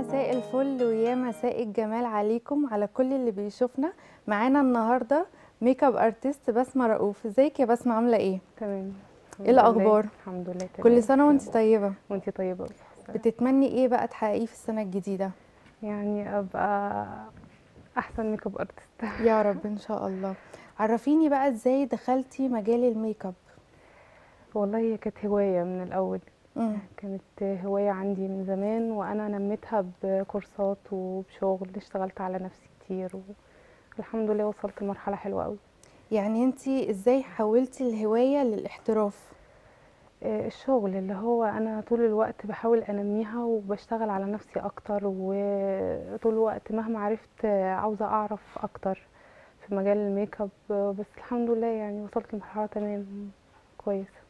مساء الفل ويا مساء الجمال عليكم على كل اللي بيشوفنا معانا النهارده ميك اب ارتست بسمه رؤوف ازيك يا بسمه عامله ايه تمام إيه الأخبار؟ الحمد لله تمام كل سنه وانت طيبه وانت طيبه بتتمني ايه بقى تحققيه في السنه الجديده يعني ابقى احسن ميك اب ارتست يا رب ان شاء الله عرفيني بقى ازاي دخلتي مجال الميك اب والله هي كانت هوايه من الاول مم. كانت هوايه عندي من زمان وانا نميتها بكورسات وبشغل اشتغلت على نفسي كتير والحمد لله وصلت لمرحله حلوه قوي يعني انت ازاي حولتي الهوايه للاحتراف آه، الشغل اللي هو انا طول الوقت بحاول انميها وبشتغل على نفسي اكتر وطول الوقت مهما عرفت آه، عاوزه اعرف اكتر في مجال الميك اب آه، بس الحمد لله يعني وصلت لمرحله تمام كويسه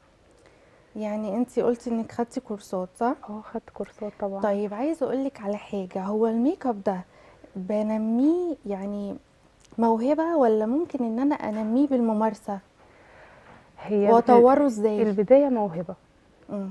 يعني انت قلتي انك خدتي كورسات صح اه خدت كورسات طبعا طيب عايزه اقولك على حاجه هو الميك اب ده بنميه يعني موهبه ولا ممكن ان انا انميه بالممارسه هي بت- واطوره ازاي البدايه موهبه مم.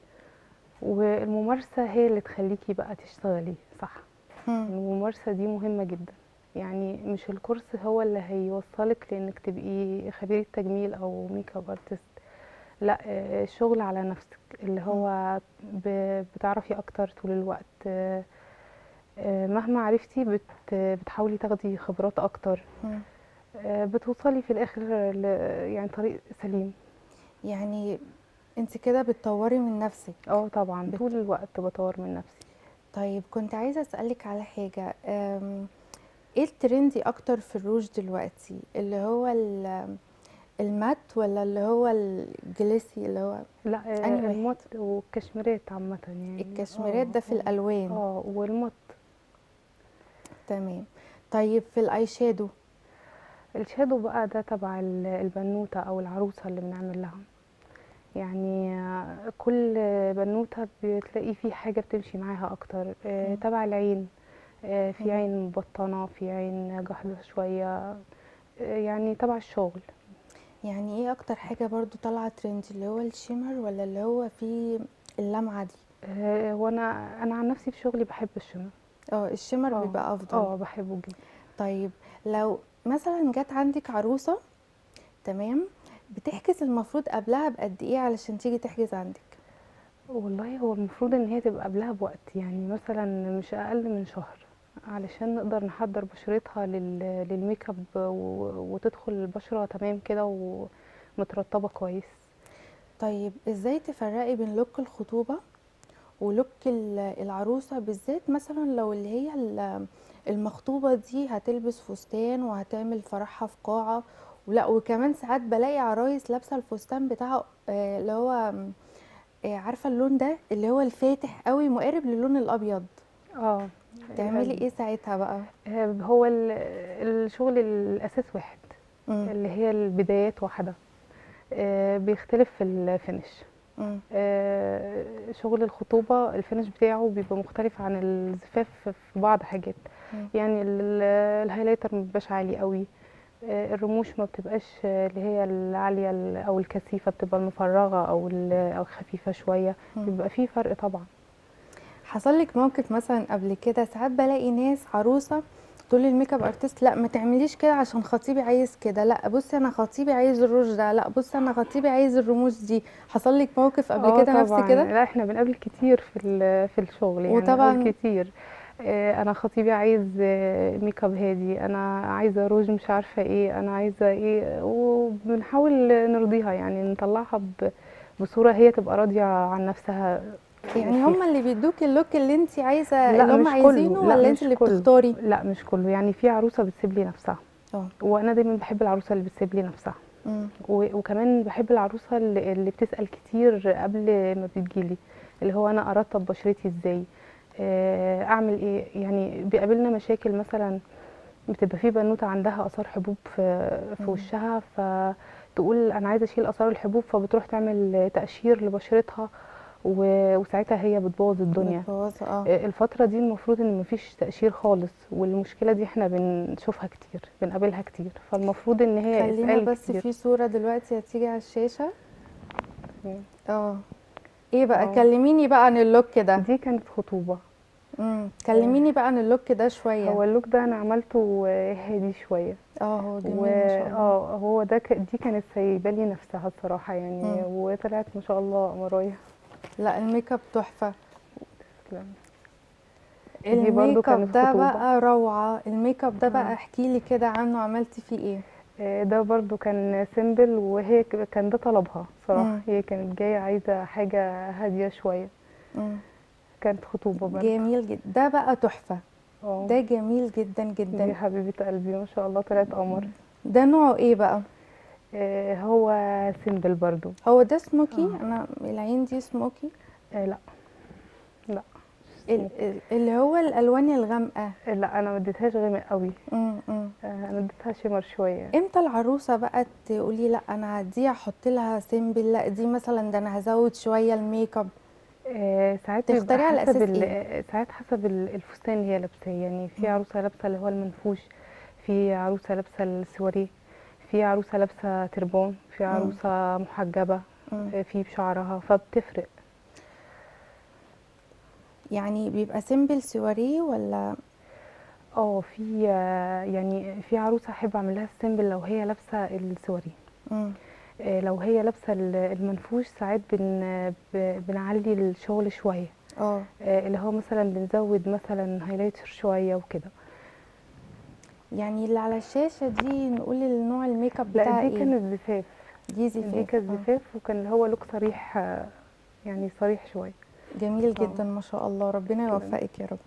والممارسه هي اللي تخليكي بقى تشتغلي صح مم. الممارسة دي مهمة جدا يعني مش الكورس هو اللي هيوصلك لانك تبقي خبيرة تجميل او ميك اب ارتست لا آه، الشغل على نفسك اللي هو ب- بتعرفي اكتر طول الوقت آه، آه، مهما عرفتي بت- بتحاولي تاخدي خبرات اكتر مم. آه، بتوصلي في الاخر ل يعني طريق سليم يعني انت كده بتطوري من نفسك اه طبعا بت- طول الوقت بطور من نفسي طيب كنت عايزه اسالك على حاجه أم، ايه الترندي اكتر في الروج دلوقتي اللي هو ال- المات ولا اللي هو الجليسي اللي هو لا آه، أنهي واحد؟ المط والكشميرات عامة يعني الكشميرات آه، ده في آه. الالوان اه والمط تمام طيب في الاي شادو الشادو بقى ده تبع ال- البنوتة أو العروسة اللي بنعمل لها يعني آه، كل بنوتة بتلاقي في حاجة بتمشي معاها أكتر آه، مم. تبع العين آه، في مم. عين مبطنة في عين جحظة شوية آه، يعني تبع الشغل يعني ايه اكتر حاجه برضو طالعه ترندي اللي هو الشيمر ولا اللي هو في اللمعه دي آه، وأنا أنا عن نفسي في شغلي بحب الشمع اه الشيمر آه، بيبقى افضل اه بحبه جدا طيب لو مثلا جت عندك عروسه تمام بتحجز المفروض قبلها بقد ايه علشان تيجي تحجز عندك والله هو المفروض ان هي تبقى قبلها بوقت يعني مثلا مش اقل من شهر علشان نقدر نحضر بشرتها لل- للميك اب و- وتدخل البشرة تمام كده ومترطبة كويس طيب ازاي تفرقي بين لوك الخطوبه ولوك ال- العروسه بالذات مثلا لو اللي هي ال- المخطوبه دي هتلبس فستان وهتعمل فرحها في قاعه ولا وكمان ساعات بلاقي عرايس لابسه الفستان بتاعها آه، اللي هو م، آه، عارفه اللون ده اللي هو الفاتح قوي مقارب للون الابيض اه تعملي ايه ساعتها بقى آه، هو ال- الشغل الاساس واحد مم. اللي هي البدايات واحدة آه، بيختلف في الفينش مم. آه، شغل الخطوبة الفينش بتاعه بيبقى مختلف عن الزفاف في بعض حاجات مم. يعني ال- الهايلايتر ما بيبقاش عالي قوي آه، الرموش ما بتبقاش آه، اللي هي العالية ال- او الكثيفة بتبقى المفرغة او ال- او خفيفة شوية مم. بيبقى فيه فرق طبعا حصل لك موقف مثلا قبل كده ساعات بلاقي ناس عروسه تقول الميك اب ارتست لا ما تعمليش كده عشان خطيبي عايز كده لا بصي انا خطيبي عايز الروج ده لا بصي انا خطيبي عايز الرموش دي حصل لك موقف قبل آه كده نفس طبعاً. كده لا احنا بنقابل كتير في ال- في الشغل يعني وطبعاً- بنقابل كتير آه، انا خطيبي عايز آه، ميك اب هادي انا عايزه روج مش عارفه ايه انا عايزه ايه وبنحاول نرضيها يعني نطلعها ب- بصوره هي تبقى راضيه عن نفسها يعني فيها. هم اللي بيدوك اللوك اللي انت عايزه لا، اللي هم مش كله. عايزينه لا، ولا مش انت اللي كله. بتختاري لا مش كله يعني في عروسه بتسيب لي نفسها اه وانا دايما بحب العروسه اللي بتسيب لي نفسها مم. و- وكمان بحب العروسه اللي, اللي بتسال كتير قبل ما بتجيلي اللي هو انا ارطب بشرتي ازاي آه، اعمل ايه يعني بيقابلنا مشاكل مثلا بتبقى في بنوته عندها اثار حبوب في في مم. وشها فتقول انا عايزه اشيل اثار الحبوب فبتروح تعمل تقشير لبشرتها و- وساعتها هي بتبوظ الدنيا بتبوظها، اه آه، الفترة دي المفروض ان مفيش تقشير خالص والمشكلة دي احنا بنشوفها كتير بنقابلها كتير فالمفروض ان هي خلينا اسأل بس كتير في صوره دلوقتي هتيجي على الشاشه مم. اه ايه بقى اه. كلميني بقى عن اللوك ده دي كانت خطوبة امم كلميني بقى عن اللوك ده شويه هو اللوك ده انا عملته آه، هادي شويه اه هو جميل و ما شاء الله اه هو ده ك... دي كانت سايبه لي نفسها الصراحه يعني مم. وطلعت ما شاء الله قمرايه لا الميك اب تحفه تسلم. دي برضو الميك اب كانت ده خطوبة. بقى روعه الميك اب ده آه. بقى احكي لي كده عنه عملتي فيه ايه آه، ده برضو كان سيمبل وهي ك- كان ده طلبها صراحه مم. هي كانت جايه عايزه حاجه هاديه شويه مم. كانت خطوبه برضو جميل جدا ده بقى تحفه اه ده جميل جدا دي جدا حبيبه قلبي ما شاء الله طلعت قمر ده نوعه ايه بقى آه، هو سيمبل برضو هو ده سموكي آه. انا العين دي سموكي آه، لا لا ال- ال- اللي هو الالوان الغامقه لا انا ما اديتهاش غامق قوي مم، مم. آه، انا اديتها شيمر شويه امتى العروسه بقى تقولي لا انا دي احط لها سيمبل لا دي مثلا ده انا هزود شويه الميك اب آه، ساعات بيبقى تختاري على حسب أساس ال- إيه؟ آه، ساعات حسب ال- الفستان اللي هي لابساه يعني في مم. عروسه لابسه اللي هو المنفوش في عروسه لابسه السواريه في عروسه لابسه تربون في مم. عروسه محجبه مم. آه، في بشعرها فبتفرق يعني بيبقى سيمبل سواريه ولا اه في آه، يعني في عروسه احب اعمل لها السيمبل لو هي لابسه السواريه مم. آه، لو هي لابسه ال- المنفوش ساعات بن ب- بنعلي الشغل شويه اه آه، اللي هو مثلا بنزود مثلا هايلايتر شويه وكده يعني اللي على الشاشه دي نقول النوع الميك اب لا بتاعها دي ايه كانت زفاف دي زفاف دي كانت آه. زفاف وكان اللي هو لوك صريح آه، يعني صريح شويه جميل آه. جدا ما شاء الله ربنا شكراً. يوفقك يا رب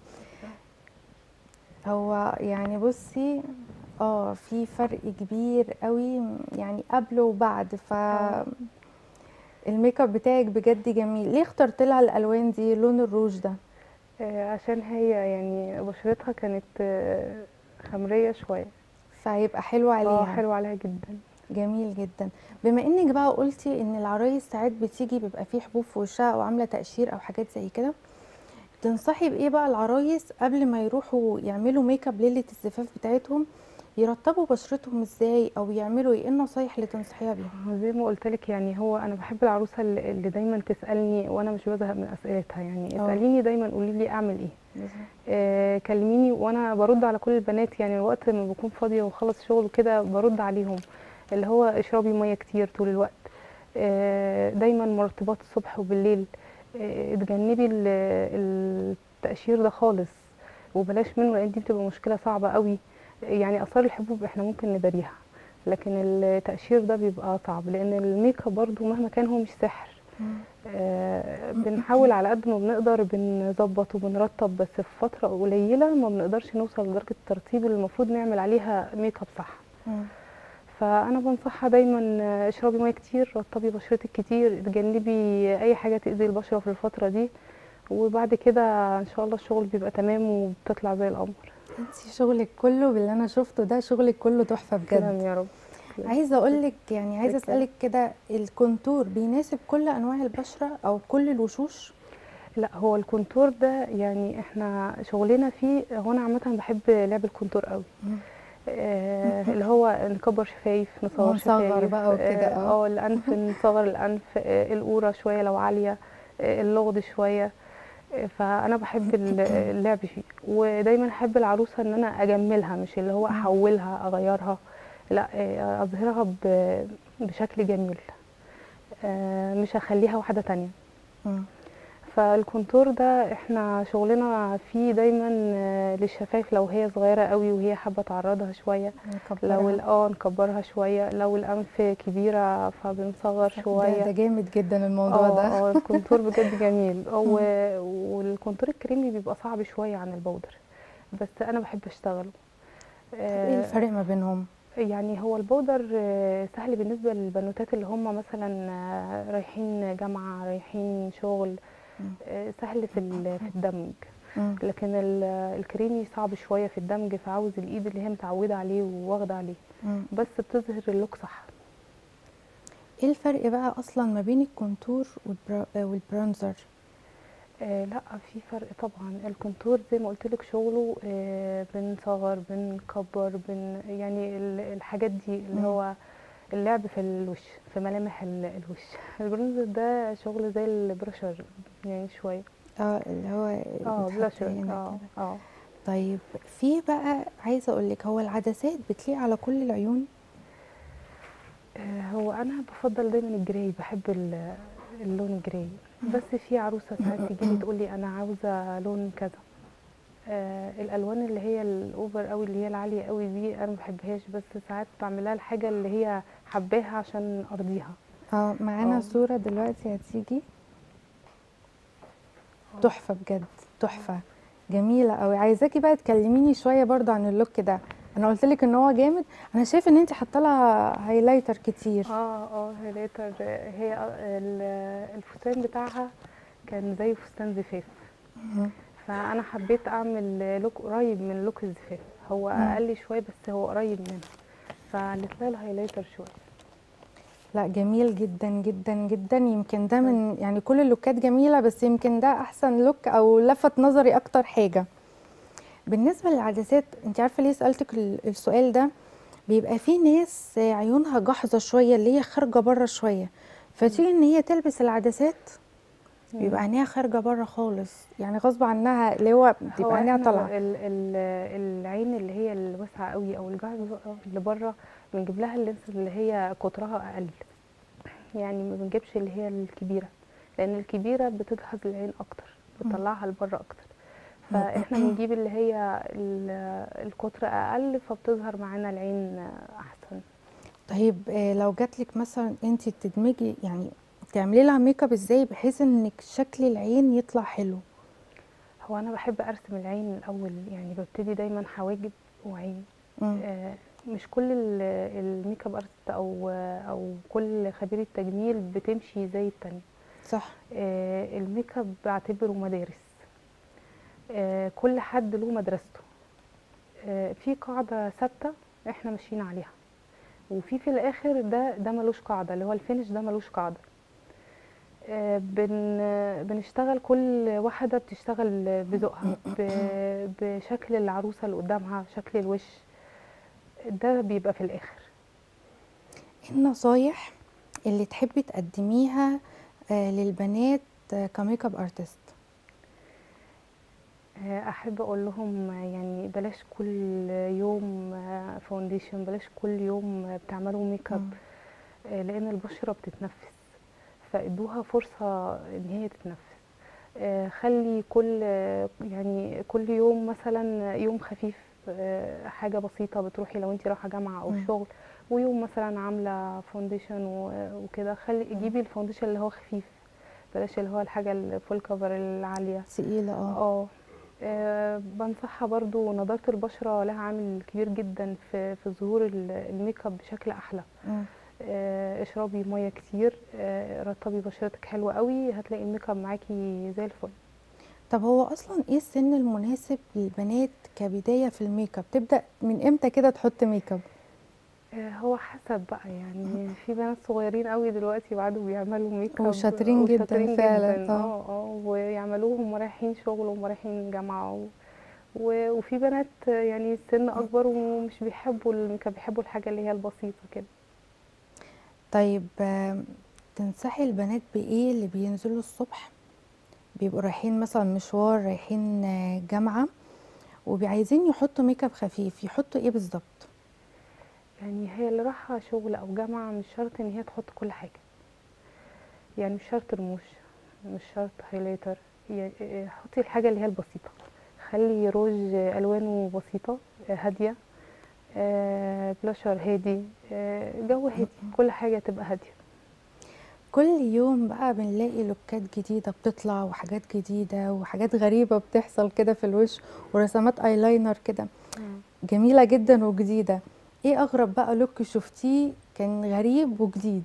هو يعني بصي اه في فرق كبير قوي يعني قبل وبعد ف آه. الميك اب بتاعك بجد جميل ليه اخترت لها الالوان دي لون الروج ده آه، عشان هي يعني بشرتها كانت آه، خمريه شويه فهيبقى حلو اه عليها حلو عليها جدا جميل جدا بما انك بقى قلتي ان العرايس ساعات بتيجي بيبقى فيه حبوب في وشها او عامله تقشير او حاجات زي كده تنصحي بايه بقى العرايس قبل ما يروحوا يعملوا ميك اب ليله الزفاف بتاعتهم يرطبوا بشرتهم ازاي او يعملوا ايه إيه النصايح اللي تنصحيها بيها زي ما قلت لك يعني هو انا بحب العروسه اللي اللي دايما تسالني وانا مش بزهق من اسئلتها يعني آه. اساليني دايما قولي لي اعمل ايه آه، كلميني وانا برد على كل البنات يعني الوقت ما بكون فاضيه وخلص شغل كده برد عليهم اللي هو اشربي ميه كتير طول الوقت آه، دايما مرطبات الصبح وبالليل آه، اتجنبي ال- التقشير ده خالص وبلاش منه لان دي بتبقى مشكله صعبه قوي يعني اثار الحبوب احنا ممكن نداريها لكن التقشير ده بيبقى صعب لان الميك اب برضو مهما كان هو مش سحر آه، بنحاول على قد ما بنقدر بنظبط وبنرطب بس في فترة قليلة ما بنقدرش نوصل لدرجة الترطيب اللي المفروض نعمل عليها ميك اب صح مم. فأنا بنصحها دايما آه، اشربي مية كتير رطبي بشرتك كتير اتجنبي أي حاجة تأذي البشرة في الفترة دي وبعد كده إن شاء الله الشغل بيبقى تمام وبتطلع زي القمر انتي شغلك كله باللي انا شفته ده شغلك كله تحفه بجد تسلم يا رب تسلم. عايزه اقول لك يعني عايزه شكراً. اسالك كده الكونتور بيناسب كل انواع البشره او كل الوشوش لا هو الكونتور ده يعني احنا شغلنا فيه هو انا عامة بحب لعب الكونتور قوي آه، اللي هو نكبر شفايف نصغر ونصغر شفايف بقى وكده، اه. اه الانف نصغر الانف آه، القوره شويه لو عاليه آه، اللغد شويه آه، فانا بحب ال- اللعب فيه ودايما احب العروسه ان انا اجملها مش اللي هو احولها اغيرها لا آه، اظهرها ب- بشكل جميل آه، مش هخليها واحده تانية مم. فالكونتور ده احنا شغلنا فيه دايما آه، للشفايف لو هي صغيره قوي وهي حابه تعرضها شويه لو ال- نكبرها. اه نكبرها شويه لو الانف كبيره فبنصغر ده, شويه ده جامد جدا الموضوع اه ده اه الكونتور بجد جميل و- والكونتور الكريمي بيبقى صعب شويه عن البودر بس انا بحب اشتغله ايه آه، الفرق ما بينهم يعني هو البودر آه، سهل بالنسبه للبنوتات اللي هم مثلا آه، رايحين جامعه رايحين شغل مم. آه، سهل في ال- في الدمج مم. لكن ال- الكريمي صعب شويه في الدمج فعاوز الايد اللي هي متعوده عليه وواخده عليه مم. بس بتظهر اللوك صح ايه الفرق بقى اصلا ما بين الكونتور والبرا... آه، والبرونزر آه لا في فرق طبعا الكونتور زي ما قلت لك شغله آه بنصغر بنكبر بن يعني ال- الحاجات دي اللي مم. هو اللعب في الوش في ملامح ال- الوش البرونزر ده شغل زي البرشر يعني شويه اه اللي هو اه بيتحط بلاشر هنا اه كده اه طيب في بقى عايزه اقول لك هو العدسات بتليق على كل العيون آه، هو انا بفضل دايما الجراي بحب ال- اللون الجراي بس في عروسه ساعات تجي لي تقول لي انا عاوزه لون كذا آه الالوان اللي هي الاوفر قوي اللي هي العاليه قوي دي انا ما بحبهاش بس ساعات بعملها الحاجه اللي هي حباها عشان ارضيها اه معانا اه صوره دلوقتي هتيجي اه تحفه بجد تحفه جميله قوي عايزاكي بقى تكلميني شويه برضو عن اللوك ده انا قلت لك ان هو جامد انا شايفه ان انت حاطه لها هايلايتر كتير اه اه هيليتر هي ال- الفستان بتاعها كان زي فستان زفاف مهم. فانا حبيت اعمل لوك قريب من لوك الزفاف هو مم. اقل شويه بس هو قريب منه فعملت لها الهايلايتر شويه لا جميل جدا جدا جدا يمكن ده من يعني كل اللوكات جميله بس يمكن ده احسن لوك او لفت نظري اكتر حاجه بالنسبه للعدسات انت عارفه ليه سالتك ال- السؤال ده بيبقى في ناس عيونها جحظه شويه اللي هي خارجه بره شويه فتيجي ان هي تلبس العدسات بيبقى عينيها خارجه بره خالص يعني غصب عنها اللي هو هو بتبقى عينيها احنا طالعه ال ال العين اللي هي الواسعه قوي او الجهاز اللي بره بنجيب لها اللينس اللي هي قطرها اقل يعني ما بنجيبش اللي هي الكبيره لان الكبيره بتجهز العين اكتر بتطلعها لبره اكتر فاحنا بنجيب اللي هي ال- القطر اقل فبتظهر معانا العين احسن طيب آه، لو جاتلك مثلا انت تدمجي يعني تعملي لها ميك اب ازاي بحيث انك شكل العين يطلع حلو هو انا بحب ارسم العين الاول يعني ببتدي دايما حواجب وعين مم. آه، مش كل ال- الميك اب ارتست او او كل خبيره تجميل بتمشي زي التانية صح آه، الميك اب بعتبره مدارس آه، كل حد له مدرسته آه، في قاعده ثابته احنا ماشيين عليها وفي في الاخر ده ده ملوش قاعده اللي هو الفينش ده ملوش قاعده آه، بن بنشتغل كل واحده بتشتغل بذوقها ب- بشكل العروسه اللي قدامها شكل الوش ده بيبقى في الاخر ايه النصايح اللي تحبي تقدميها آه، للبنات آه، كميك اب ارتست آه، احب اقول لهم آه، يعني بلاش كل يوم آه، فاونديشن بلاش كل يوم آه، بتعملوا ميك اب مم. آه، لان البشره بتتنفس فادوها فرصه ان هي تتنفس آه، خلي كل آه، يعني كل يوم مثلا يوم خفيف آه، حاجه بسيطه بتروحي لو انت رايحه جامعه او مم. شغل ويوم مثلا عامله فاونديشن و- وكده خلي جيبي الفاونديشن اللي هو خفيف بلاش اللي هو الحاجه الفول كفر العاليه تقيله اه اه آه، بنصحها برضو نضارة البشرة لها عامل كبير جدا في في ظهور ال- الميك اب بشكل أحلى مم. آه، اشربي مية كتير آه، رطبي بشرتك حلوة قوي هتلاقي الميك اب معاكي زي الفل طب هو اصلا ايه السن المناسب للبنات كبدايه في الميك اب تبدا من امتى كده تحط ميك اب آه، هو حسب بقى يعني في بنات صغيرين قوي دلوقتي بعدوا بيعملوا ميك اب وشاطرين جدا وشاطرين فعلا، جدا اه. اه اه ويعملوه هم رايحين شغل وهم رايحين جامعة و... و- وفي بنات يعني سن اكبر ومش بيحبوا الميك اب بيحبوا الحاجة اللي هي البسيطة كده طيب آم، تنصحي البنات بايه اللي بينزلوا الصبح بيبقوا رايحين مثلا مشوار رايحين آه، جامعه وعايزين يحطوا ميك اب خفيف يحطوا ايه بالظبط يعني هي اللي رايحة شغل او جامعة مش شرط ان هي تحط كل حاجة يعني مش شرط رموش مش شرط هايلايتر يعني إيه، حطي الحاجة اللي هي البسيطة خلي روج الوانه بسيطة آه، هادية آه، بلاشر هادي آه، جو هادي كل حاجة تبقى هادية كل يوم بقى بنلاقي لوكات جديدة بتطلع وحاجات جديدة وحاجات غريبة بتحصل كده في الوش ورسمات ايلاينر كده جميلة جدا وجديدة ايه اغرب بقى لوك شفتيه كان غريب وجديد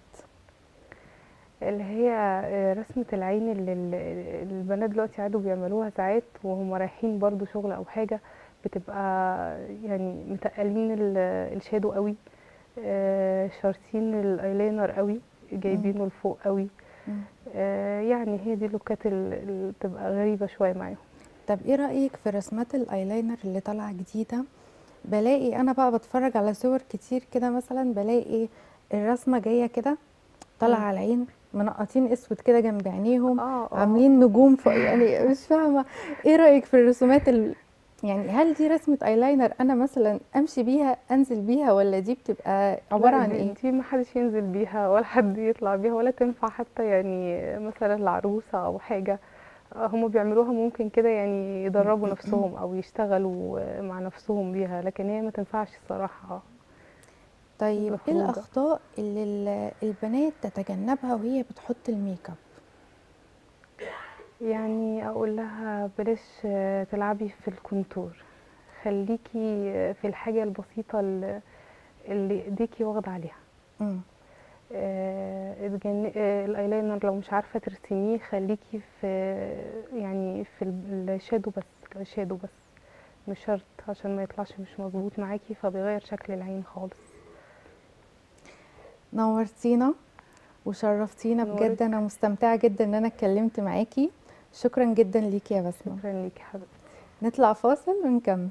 اللي هي آه، رسمة العين اللي ال- البنات دلوقتي عادوا بيعملوها ساعات وهم رايحين برضو شغل او حاجة بتبقى يعني متقلين ال- الشادو قوي آه، شارتين الايلاينر قوي جايبينه لفوق قوي مم. آه، يعني هي دي اللوكات ال- اللي بتبقى غريبة شوية معاهم طب ايه رأيك في رسمات الايلاينر اللي طالعة جديدة بلاقي انا بقى بتفرج على صور كتير كده مثلا بلاقي الرسمة جاية كده طالعه مم. على العين منقطين اسود كده جنب عينيهم اه آه. عاملين نجوم فوق يعني مش فاهمه ايه رايك في الرسومات ال... يعني هل دي رسمه ايلاينر انا مثلا امشي بيها انزل بيها ولا دي بتبقى عباره لا، عن دي- ايه دي ما حدش ينزل بيها ولا حد يطلع بيها ولا تنفع حتى يعني مثلا العروسة او حاجة هم بيعملوها ممكن كده يعني يدربوا نفسهم او يشتغلوا مع نفسهم بيها لكن هي ما تنفعش الصراحة طيب ايه الخروجة. الاخطاء اللي ال- البنات تتجنبها وهي بتحط الميك اب يعني اقول لها بلاش آه، تلعبي في الكونتور خليكي آه، في الحاجة البسيطة اللي اللي ايديكي واخدة عليها مم. آه، اتجن- آه، الايلاينر لو مش عارفة ترسميه خليكي في يعني في ال- الشادو بس الشادو بس مش شرط عشان ما يطلعش مش مظبوط معاكي فبيغير شكل العين خالص نورتينا وشرفتينا نورك. بجد انا مستمتعه جدا ان انا اتكلمت معاكي شكرا جدا ليكي يا بسمه شكرا ليكي حبيبتي نطلع فاصل ونكمل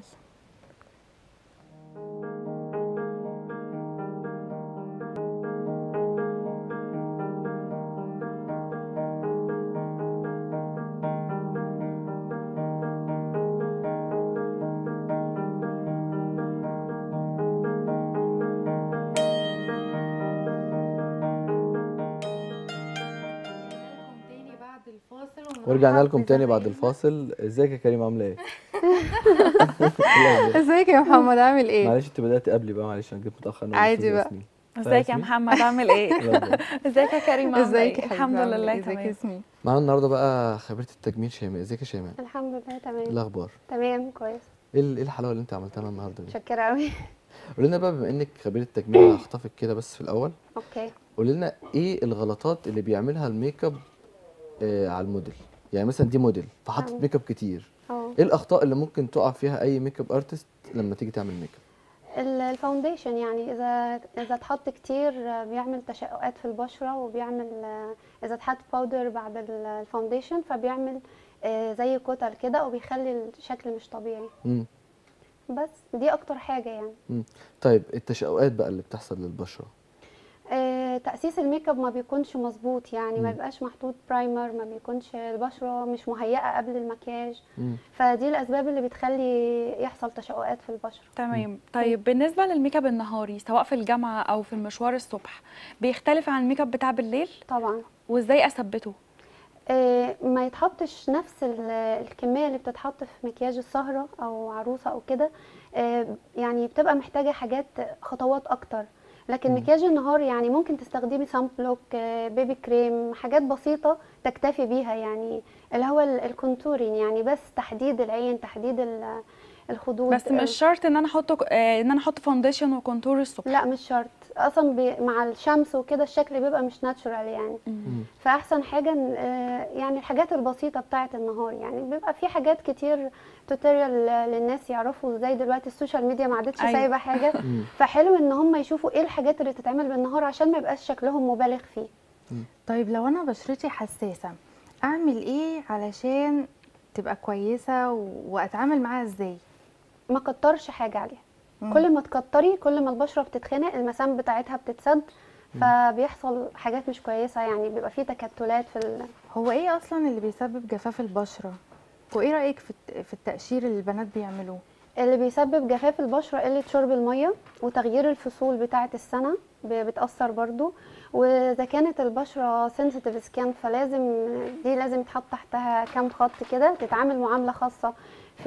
ورجعنا لكم تاني بعد الفاصل ازيك يا كريم عامله ايه ازيك يا محمد عامل ايه معلش انت بدات قبلي بقى معلش انا جيت متاخر أنا عادي والأستاذة بقى. ياسمين. ازيك يا ياسمين؟ محمد عامل ايه يلا. ازيك يا كريم عامل ازيك ايه يا حبيبي الحمد عامل لله إيه؟ ازيك يا تمام ياسمين معانا النهارده بقى خبيره التجميل شيماء ازيك يا شيماء الحمد لله ايه تمام الاخبار تمام كويس ايه ال- ايه الحلاوه اللي انت عملتها لنا النهارده دي متشكرة قوي قولي لنا بقى بما انك خبيره تجميل هخطفك كده بس في الاول اوكي قولي لنا ايه الغلطات اللي بيعملها الميك اب آه على الموديل يعني مثلا دي موديل فحطت تمام. ميك اب كتير اه ايه الاخطاء اللي ممكن تقع فيها اي ميك اب ارتست لما تيجي تعمل ميك اب ال- الفاونديشن يعني اذا اذا اتحط كتير آه، بيعمل تشققات في البشرة وبيعمل آه، اذا اتحط باودر بعد ال- الفاونديشن فبيعمل آه، زي كتل كده وبيخلي الشكل مش طبيعي مم. بس دي اكتر حاجة يعني طيب التشققات بقى اللي بتحصل للبشره آه، تأسيس الميك اب ما بيكونش مظبوط يعني ما مم. بيبقاش محطوط برايمر ما بيكونش البشرة مش مهيئة قبل المكياج مم. فدي الأسباب اللي بتخلي يحصل تشققات في البشرة تمام طيب بالنسبه للميك اب النهاري سواء في الجامعه او في المشوار الصبح بيختلف عن الميك اب بتاع بالليل طبعا وازاي اثبته آه، ما يتحطش نفس ال- الكمية اللي بتتحط في مكياج السهرة أو عروسة أو كده آه، يعني بتبقى محتاجة حاجات خطوات أكتر لكن مم. مكياج النهار يعني ممكن تستخدمي سان بلوك آه، بيبي كريم حاجات بسيطة تكتفي بيها يعني اللي هو ال- الكونتورين يعني بس تحديد العين تحديد ال- الخدود بس مش شرط ان انا احط آه، ان انا احط فاونديشن وكونتور الصبح لا مش شرط اصلا بي مع الشمس وكده الشكل بيبقى مش ناتشورال يعني مم. فاحسن حاجه إن- آه، يعني الحاجات البسيطه بتاعه النهار يعني بيبقى في حاجات كتير توتوريال للناس يعرفوا ازاي دلوقتي السوشيال ميديا ما عادتش أيوة. سايبه حاجه مم. فحلو ان هم يشوفوا ايه الحاجات اللي تتعمل بالنهار عشان ما يبقاش شكلهم مبالغ فيه طيب لو انا بشرتي حساسه اعمل ايه علشان تبقى كويسه و- واتعامل معاها ازاي ما كترش حاجه عليها مم. كل ما تكتري كل ما البشره بتتخنق المسام بتاعتها بتتسد فبيحصل حاجات مش كويسه يعني بيبقى فيه تكتلات في ال... هو ايه اصلا اللي بيسبب جفاف البشره وايه رايك في الت- في التقشير اللي البنات بيعملوه اللي بيسبب جفاف البشرة قلة شرب المية وتغيير الفصول بتاعة السنة ب- بتأثر برضو وإذا كانت البشرة سنسيتيف سكان فلازم دي لازم يتحط تحتها كام خط كده تتعامل معاملة خاصة في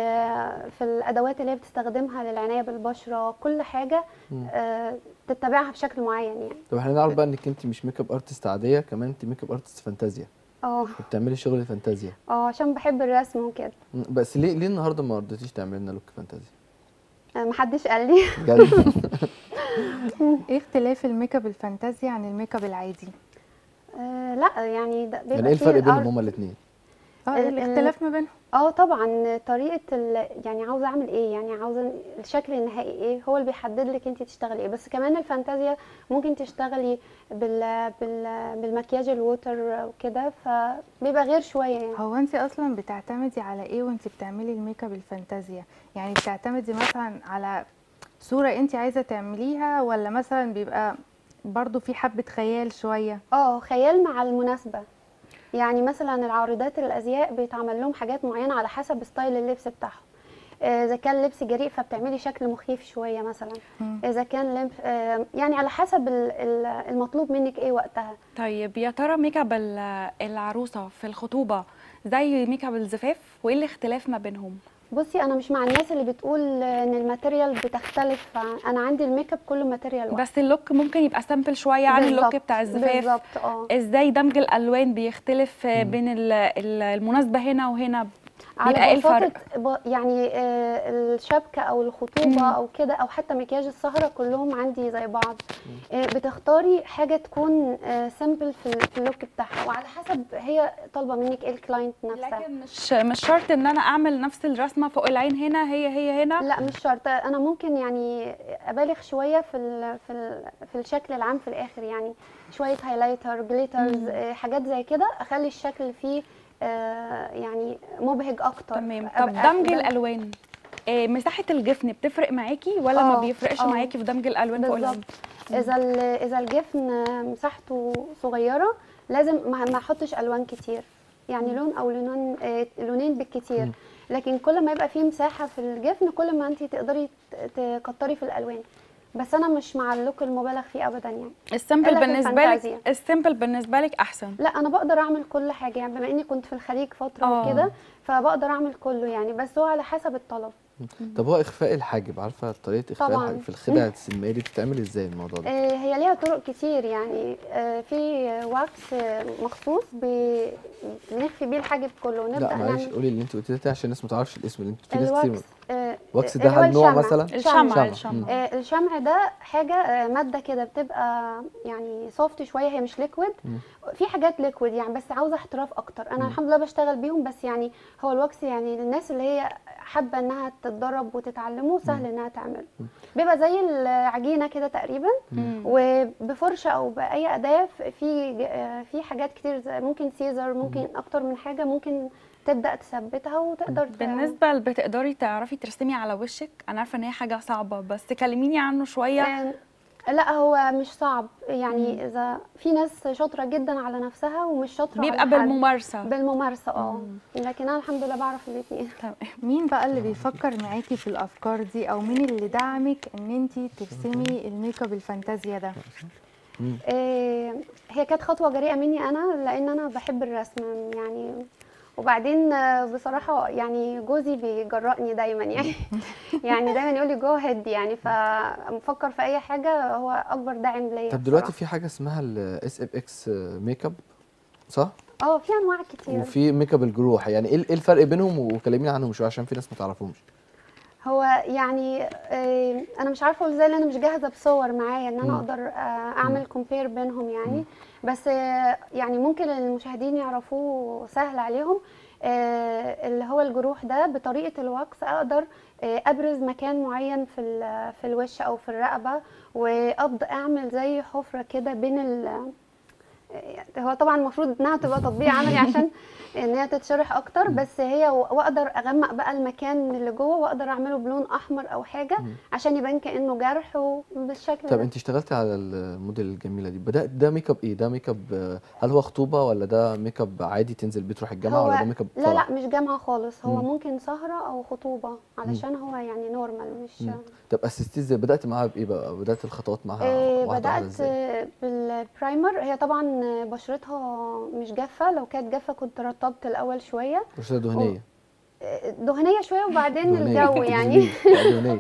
في الأدوات اللي هي بتستخدمها للعناية بالبشرة كل حاجة مم. آه، تتبعها بشكل معين يعني طب احنا نعرف بقى انك انت مش ميك اب ارتست عاديه كمان انت ميك اب ارتست فانتازيا اه وبتعملي شغل فانتازيا اه عشان بحب الرسم وكده مم. بس ليه ليه النهارده ما رضيتيش تعملي لنا لوك فانتازيا آه، محدش قال لي بجد ايه اختلاف الميك اب الفانتازيا عن الميك اب العادي آه، لا يعني ده بيبقى يعني ايه فيه الفرق بينهم الأرت- هما الاثنين اه ال- إيه ال- الاختلاف ما بينهم اه طبعا طريقه ال... يعني عاوزه اعمل ايه يعني عاوزه الشكل النهائي ايه هو اللي بيحدد لك انت تشتغلي ايه بس كمان الفانتازيا ممكن تشتغلي بال... بال... بالمكياج الووتر وكده فبيبقى غير شويه يعني هو انت اصلا بتعتمدي على ايه وانت بتعملي الميك اب الفانتازيا يعني بتعتمدي مثلا على صورة انت عايزة تعمليها ولا مثلا بيبقى برضو في حبة خيال شوية اه خيال مع المناسبة يعني مثلا العارضات الازياء بيتعمل لهم حاجات معينة على حسب ستايل اللبس بتاعهم آه، اذا كان لبس جريء فبتعملي شكل مخيف شوية مثلا مم. اذا كان لبس آه، يعني على حسب ال- ال- المطلوب منك ايه وقتها طيب يا ترى ميك اب ال- العروسه في الخطوبه زي ميك اب الزفاف وايه الاختلاف ما بينهم بصي انا مش مع الناس اللي بتقول ان الماتيريال بتختلف عن- انا عندي الميك اب كله ماتيريال واحد بس اللوك ممكن يبقى سامبل شويه عن اللوك بالظبط، بتاع الزفاف بالظبط اه ازاي دمج الالوان بيختلف آه، بين ال- ال- المناسبه هنا وهنا بيبقى على ايه بساطة الفرق ب- يعني آه، الشبكة أو الخطوبة مم. أو كده أو حتى مكياج السهرة كلهم عندي زي بعض آه، بتختاري حاجة تكون سيمبل في ال- في اللوك بتاعها وعلى حسب هي طالبة منك ايه الكلاينت نفسها لكن مش مش شرط ان انا اعمل نفس الرسمه فوق العين هنا هي هي هنا لا مش شرط أنا ممكن يعني أبالغ شوية في ال في ال في الشكل العام في الآخر يعني شوية هايلايتر جليترز مم. حاجات زي كده أخلي الشكل فيه آه، يعني مبهج أكتر تمام أبقى- طب دمج ده- الالوان آه، مساحه الجفن بتفرق معاكي ولا ما آه، بيفرقش آه. معاكي في دمج الالوان فوق العين بالظبط اذا ال- اذا الجفن مساحته صغيره لازم ما ما احطش الوان كتير يعني لون او لونين آه، لونين بالكتير مم. لكن كل ما يبقى فيه مساحه في الجفن كل ما انت تقدري ت- تكتري في الالوان بس انا مش مع اللوك المبالغ فيه ابدا يعني السيمبل إلا في بالنسبه لك الفانتازيا. السيمبل بالنسبه لك احسن لا انا بقدر اعمل كل حاجه يعني بما اني كنت في الخليج فتره آه. وكده فبقدر اعمل كله يعني بس هو على حسب الطلب طب هو اخفاء الحاجب عارفه طريقه اخفاء طبعاً. الحاجب في الخدع السينمائيه دي بتتعمل ازاي الموضوع ده آه، هي ليها طرق كتير يعني آه، في واكس آه، مخصوص ب- بنخفي بيه الحاجب كله ونبدا لا معلش نعمل قولي اللي انت قلتيه ده عشان الناس ما تعرفش الاسم اللي انت في ناس كتير الواكس آه، واكس آه، ده اللي هو هل نوع الشمع. مثلا الشمع شمع. الشمع مم. آه، الشمع ده حاجة آه، مادة كده بتبقى يعني سوفت شوية هي مش ليكويد مم. في حاجات ليكويد يعني بس عاوزة احتراف أكتر أنا مم. الحمد لله بشتغل بيهم بس يعني هو الواكس يعني للناس اللي هي حابة إنها تتدرب وتتعلمه سهل إنها تعمله مم. بيبقى زي العجينة كده تقريبا مم. وبفرشة أو بأي أداة في ج- آه، في حاجات كتير زي ممكن سيزر ممكن أكتر من حاجة ممكن تبدأ تثبتها وتقدر ت- بالنسبه اللي بتقدري تعرفي ترسمي على وشك انا عارفه ان هي حاجه صعبه بس كلميني عنه شويه آه، لا هو مش صعب يعني اذا في ناس شاطره جدا على نفسها ومش شاطره بيبقى على حد. بالممارسه بالممارسه اه مم. لكن انا الحمد لله بعرف الاثنين تمام مين بقى اللي بيفكر معاكي في الافكار دي او مين اللي دعمك ان انت ترسمي الميك اب الفانتازيا ده مم. هي كانت خطوه جريئه مني انا لان انا بحب الرسم يعني وبعدين آه، بصراحه يعني جوزي بيجرأني دايما يعني يعني دايما يقول لي جو هيد يعني فمفكر في اي حاجه هو اكبر داعم ليا طب دلوقتي بصراحة. في حاجه اسمها الاس ام اكس ميك اب صح اه في انواع كتير وفي ميك اب الجروح يعني ايه إيه الفرق بينهم وكلميني عنهم شويه عشان في ناس ما تعرفهمش هو يعني آه، انا مش عارفه اقول ازاي لان انا مش جاهزه بصور معايا ان انا مم. اقدر آه، اعمل كومبير بينهم يعني بس آه، يعني ممكن المشاهدين يعرفوه سهل عليهم آه، اللي هو الجروح ده بطريقه الواكس اقدر آه، ابرز مكان معين في ال- في الوش او في الرقبه وابدا اعمل زي حفره كده بين ال هو طبعا المفروض انها تبقى تطبيق عملي عشان ان هي تتشرح اكتر بس هي و- واقدر اغمق بقى المكان اللي جوه واقدر اعمله بلون احمر او حاجه مم. عشان يبان كانه جرح وبالشكل طب ده انت اشتغلتي على الموديل الجميله دي بدات ده ميك اب ايه ده ميك اب آه، هل هو خطوبه ولا ده ميك اب عادي تنزل بيه تروح الجامعه هو ولا ده ميك اب لا فرح؟ لا مش جامعه خالص هو مم. ممكن سهره او خطوبه علشان هو يعني نورمال مش مم. طب اسستي ازاي بدات معاها بايه بقى بدات الخطوات معاها آه، واحده واحده بدات ازاي آه، بالبرايمر هي طبعا بشرتها مش جافه لو كانت جافه كنت رطبت الاول شويه بشره دهنيه آه، دهنيه شويه وبعدين دهنية. الجو يعني لا، دهنيه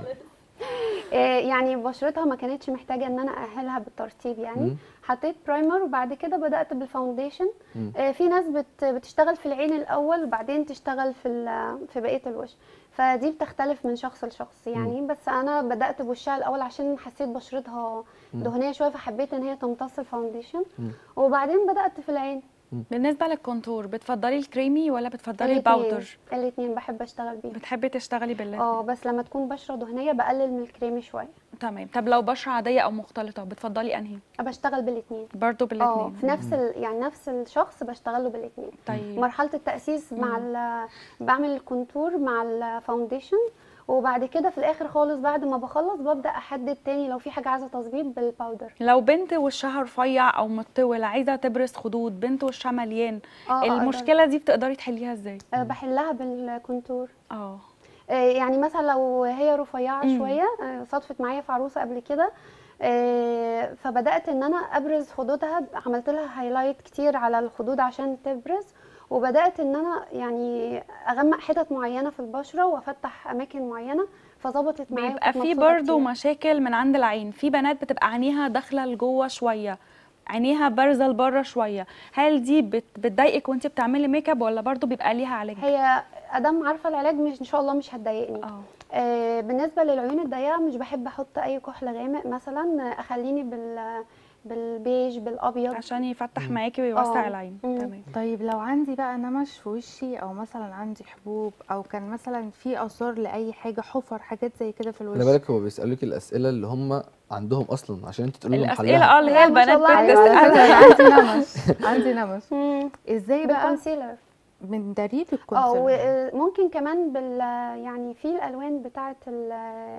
آه، يعني بشرتها ما كانتش محتاجه ان انا اهلها بالترتيب يعني مم. حطيت برايمر وبعد كده بدات بالفاونديشن مم. آه، في ناس بت بتشتغل في العين الاول وبعدين تشتغل في ال- في بقيه الوش فدي بتختلف من شخص لشخص يعني بس انا بدات بوشها الاول عشان حسيت بشرتها مم. دهنيه شويه فحبيت ان هي تمتص الفاونديشن مم. وبعدين بدات في العين بالنسبه للكونتور بتفضلي الكريمي ولا بتفضلي الاتنين الباودر الاثنين بحب اشتغل بيهم بتحبي تشتغلي بالله اه بس لما تكون بشره دهنيه بقلل من الكريمي شويه تمام طب لو بشره عاديه او مختلطه بتفضلي انهي بشتغل بالاثنين برضو اه بالاثنين في نفس ال... يعني نفس الشخص بشتغله بالاثنين طيب مرحله التاسيس مع ال... بعمل الكونتور مع الفاونديشن وبعد كده في الاخر خالص بعد ما بخلص ببدا احدد تاني لو في حاجه عايزه تظبيط بالباودر لو بنت وشها رفيع او مطول عايزه تبرز خدود بنت وشها مليان اه أقدر. المشكله دي بتقدري تحليها ازاي آه، بحلها بالكونتور اه آه، يعني مثلا لو هي رفيعه مم. شويه آه، صدفت معايا في عروسه قبل كده آه، فبدات ان انا ابرز خدودها عملت لها هايلايت كتير على الخدود عشان تبرز وبدات ان انا يعني اغمق حتت معينه في البشره وافتح اماكن معينه فظبطت معايا بيبقى وكنت في مبسوطة برضو كتير. مشاكل من عند العين في بنات بتبقى عينيها داخله لجوه شويه عينيها بارزه لبره شويه هل دي بت- بتضايقك وانت بتعملي ميك اب ولا برضو بيبقى ليها علاج هي ادام عارفه العلاج مش ان شاء الله مش هتضايقني اه آه، بالنسبه للعيون الضيقه مش بحب احط اي كحل غامق مثلا آه، اخليني بال بالبيج بالابيض عشان يفتح معاكي ويوسع آه. العين مم. تمام طيب لو عندي بقى نمش في وشي او مثلا عندي حبوب او كان مثلا في اثار لاي حاجه حفر حاجات زي كده في الوش خلي بالك هو بيسالوك الاسئله اللي هم عندهم اصلا عشان انت تقولي لهم الاسئله حلها اه اللي هي لا، ما شاء البنات الله عليك. أيوة، بتسال عندي نمش عندي نمش مم، ازاي بقى بالكونسيلر من دريب اه الكونسيلر وممكن كمان بال يعني في الالوان بتاعه ال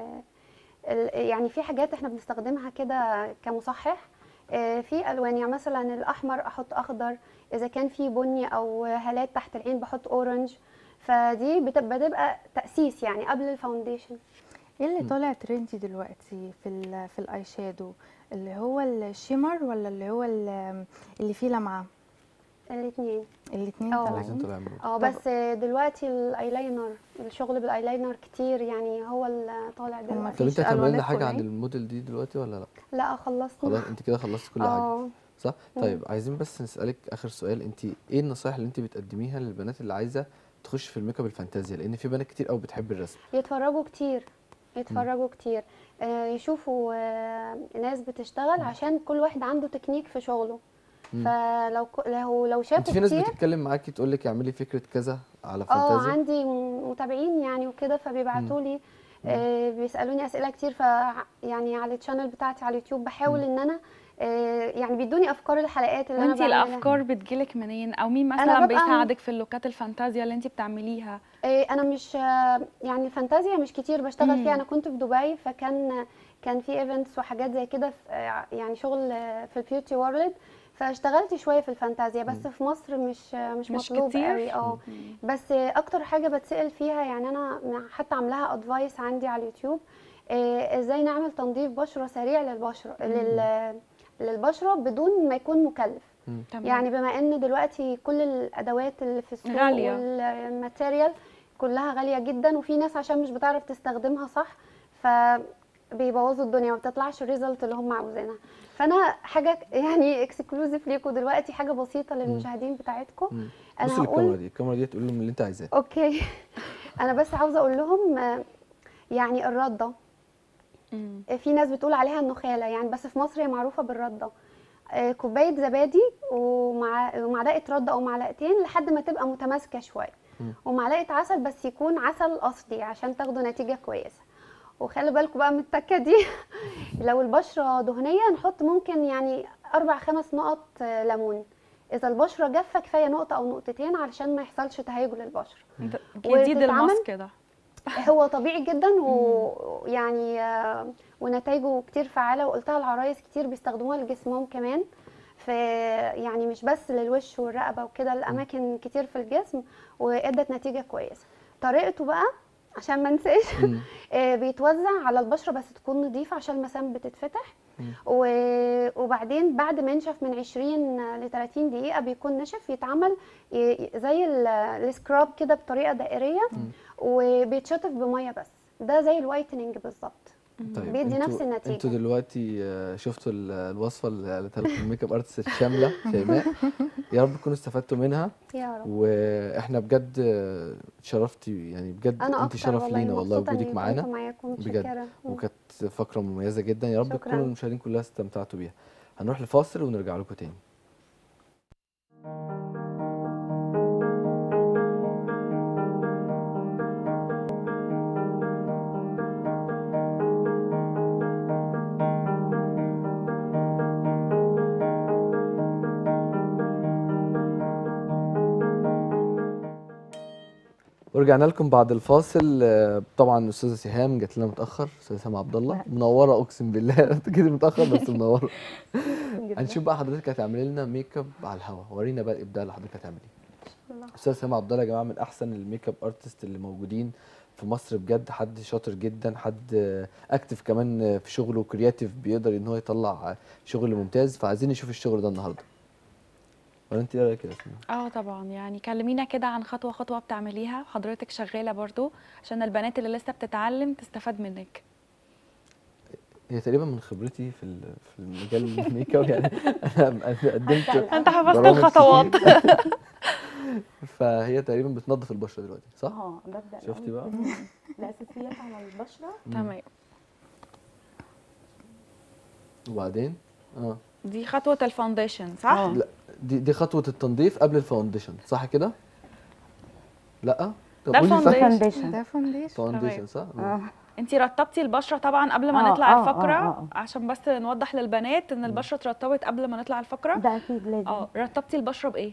ال- يعني في حاجات احنا بنستخدمها كده كمصحح آه، في الوان يعني مثلا الاحمر احط اخضر اذا كان في بني او هالات تحت العين بحط اورنج فدي بتبقى بتبقى تاسيس يعني قبل الفاونديشن ايه اللي طالع ترندي دلوقتي في ال في الاي شادو اللي هو الشيمر ولا اللي هو ال- اللي فيه لمعه الاثنين الاتنين اه. لازم طالعين طالع من- اه طب- بس دلوقتي الايلاينر الشغل بالايلاينر كتير يعني هو اللي طالع هما دلوقتي طب مفيش انت هتعملي لنا ألوانات حاجه عن فوقاني؟ الموديل دي دلوقتي ولا لا لا خلصنا خلاص انت كده خلصتي كل حاجه اه صح مم. طيب عايزين بس نسالك اخر سؤال انت ايه النصايح اللي انت بتقدميها للبنات اللي عايزه تخش في الميك اب الفانتازيا لان في بنات كتير قوي بتحب الرسم يتفرجوا كتير يتفرجوا كتير آه، يشوفوا آه، ناس بتشتغل عشان كل واحد عنده تكنيك في شغله مم. فلو ك- لو لو انت شافوا في ناس كتير بتتكلم معاكي تقول لك اعملي فكره كذا على اه فانتازيا عندي م- متابعين يعني وكده فبيبعتوا لي آه، بيسالوني اسئله كتير ف يعني على الشانل بتاعتي على اليوتيوب بحاول ان انا آه، يعني بيدوني افكار الحلقات اللي انا وانتي بعملها الافكار بتجيلك منين او مين أنا مثلا ببقى- بيساعدك في اللوكات الفانتازيا اللي انتي بتعمليها إيه، انا مش يعني الفانتازيا مش كتير بشتغل مم. فيها انا كنت في دبي فكان كان في ايفنتس وحاجات زي كده في- يعني شغل في البيوتي وورلد فاشتغلت شويه في الفانتازيا بس في مصر مش مش, مش مطلوب كتير؟ قوي اه بس اكتر حاجه بتسال فيها يعني انا حتى عاملاها ادفايس عندي على اليوتيوب إيه، ازاي نعمل تنظيف بشره سريع للبشره لل للبشره بدون ما يكون مكلف تمام يعني بما ان دلوقتي كل الادوات اللي في السوق غالية. والماتيريال كلها غاليه جدا وفي ناس عشان مش بتعرف تستخدمها صح فبيبوظوا الدنيا وما بتطلعش الريزلت اللي هم عاوزينها فانا حاجه يعني اكسكلوزيف ليكم دلوقتي حاجه بسيطه للمشاهدين بتاعتكم مم. انا بصي للكاميرا هقول دي الكاميرا دي تقول لهم اللي انت عايزاه اوكي انا بس عاوزه اقول لهم آه، يعني الرده مم. في ناس بتقول عليها النخاله يعني بس في مصر هي معروفه بالرده آه، كوبايه زبادي ومع ومعلقه رده او معلقتين لحد ما تبقى متماسكه شويه مم. ومعلقه عسل بس يكون عسل اصلي عشان تاخدوا نتيجه كويسه وخلي بالكم بقى من التكه دي لو البشره دهنيه نحط ممكن يعني اربع خمس نقط آه، ليمون اذا البشره جافه كفايه نقطه او نقطتين علشان ما يحصلش تهيج للبشره ده جديد وتتعمل- الماسك ده هو طبيعي جدا ويعني آه، ونتائجه كتير فعاله وقلتها العرايس كتير بيستخدموها لجسمهم كمان في يعني مش بس للوش والرقبه وكده الاماكن كتير في الجسم وادت نتيجه كويسه طريقته بقى عشان ما انساش مم. آه، بيتوزع على البشره بس تكون نظيفه عشان المسام بتتفتح مم. و- وبعدين بعد ما ينشف من 20 ل 30 دقيقه بيكون نشف يتعمل ي- زي ال- السكراب كده بطريقه دائريه وبيتشطف بميه بس ده زي الوايتنينج بالظبط طيب بيدي انتوا- نفس النتيجة. انتوا دلوقتي آه، شفتوا ال- الوصفه اللي قالتها لكم الميك اب ارتست الشامله شيماء يا رب تكونوا استفدتوا منها يا رب واحنا بجد آه، اتشرفتي يعني بجد انا انت اكتر شرف والله لينا والله مبسوطة إني وجودك كنت معانا معاكم بجد. متشكره مم. وكانت فقره مميزه جدا يا رب شكراً. تكونوا المشاهدين كلها استمتعتوا بيها هنروح لفاصل ونرجع لكم تاني ورجعنا لكم بعد الفاصل آه، طبعا استاذه سهام جات لنا متاخر استاذه سهام عبد الله منوره اقسم بالله انت كده متاخر بس منوره هنشوف بقى حضرتك هتعملي لنا ميك اب على الهوا ورينا بقى الابداع اللي حضرتك هتعمليه استاذ سهام عبد الله يا جماعه من احسن الميك اب ارتست اللي موجودين في مصر بجد حد شاطر جدا حد آه، اكتف كمان آه، في شغله كرياتيف بيقدر ان هو يطلع آه، شغل ممتاز فعايزين نشوف الشغل ده النهارده ولا انت ايه رايك يا ياسمين اه طبعا يعني كلمينا كده عن خطوه خطوه بتعمليها حضرتك شغاله برضو عشان البنات اللي لسه بتتعلم تستفاد منك هي تقريبا من خبرتي في ال- في المجال الميك اب يعني انا قدمت انت حفظت برامج الخطوات كتير. فهي تقريبا بتنظف البشره دلوقتي صح؟ اه ببدا شفتي الأول بقى؟ الاساسيات على البشره تمام وبعدين اه دي خطوه الفاونديشن صح اه. لا دي دي خطوه التنظيف قبل الفاونديشن صح كده؟ لا طب ده قولي صح الفاونديشن. فاونديشن ده فونديشن فاونديشن صح؟ آه. اه انت رطبتي البشره طبعا قبل ما اه، نطلع اه، الفقره اه، اه. عشان بس نوضح للبنات ان البشره اترطبت قبل ما نطلع الفقره ده اكيد لازم اه رطبتي البشره بايه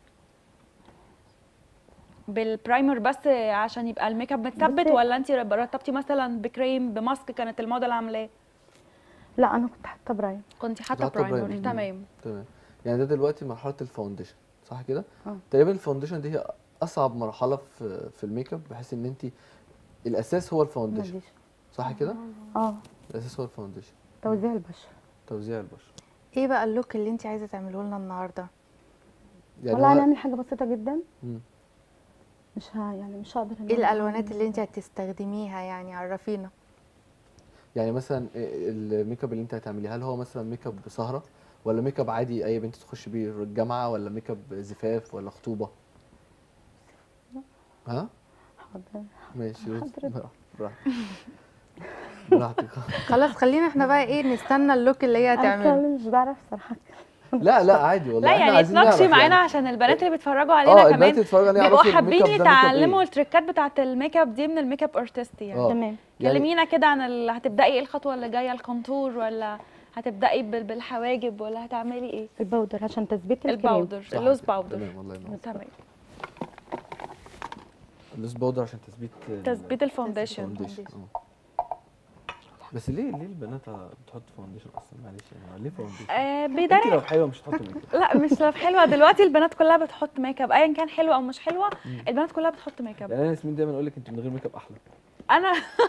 بالبرايمر بس عشان يبقى الميك اب متثبت بصي- ولا انت رطبتي مثلا بكريم بماسك كانت الموديل عاملاه لا انا كنت حاطه برايم كنت حاطه حاطة برايمر برايمر. تمام تمام يعني ده دلوقتي مرحله الفاونديشن صح كده؟ اه. تقريبا الفاونديشن دي هي اصعب مرحله في في الميك اب بحيث ان انت الاساس هو الفاونديشن فاونديشن صح كده؟ اه الاساس هو الفاونديشن توزيع البشره توزيع البشره ايه بقى اللوك اللي انت عايزه تعمله لنا النهارده والله هو- هنعمل حاجه بسيطه جدا مم. مش ها يعني مش هقدر إن ايه أنا الالوانات أعمل- اللي انت هتستخدميها يعني عرفينا يعني مثلا الميك اب اللي انت هتعمليه هل هو مثلا ميك اب سهره ولا ميك اب عادي اي بنت تخش بيه الجامعه ولا ميك اب زفاف ولا خطوبه ها حاضر ماشي حضرتك. براحتك براحتك خلاص خلينا احنا بقى ايه نستنى اللوك اللي هي انا هتعمله فعلاً مش بعرف صراحه لا لا عادي والله لا احنا يعني عايزين اتناقشي نعرف معانا يعني. عشان البنات اللي بيتفرجوا اه علينا البنات كمان اللي اتفرجوا علينا بيبقوا يعرفوا الميك حابين اب ده ميك اب يتعلموا ايه التريكات بتاعه الميك اب دي من الميك اب ارتست يعني اه تمام يعني كلمينا كده عن اللي هتبداي ايه الخطوه اللي جايه الكونتور ولا هتبداي بال- بالحواجب ولا هتعملي ايه الباودر عشان تثبيت الكريم الباودر صح اللوز كده. باودر تمام الله ينور تمام اللوز باودر عشان تثبيت ال- تثبيت الفاونديشن فاونديشن اه بس ليه ليه البنات بتحط فاونديشن اصلا معلش يعني ليه فاونديشن؟ آه انت بيداري لو حلوه مش هتحطي ميك اب لا مش لو حلوه دلوقتي البنات كلها بتحط ميك اب ايا كان حلوه او مش حلوه البنات كلها بتحط ميك اب يعني انا ياسمين دايما اقول لك انت من غير ميك اب احلى انا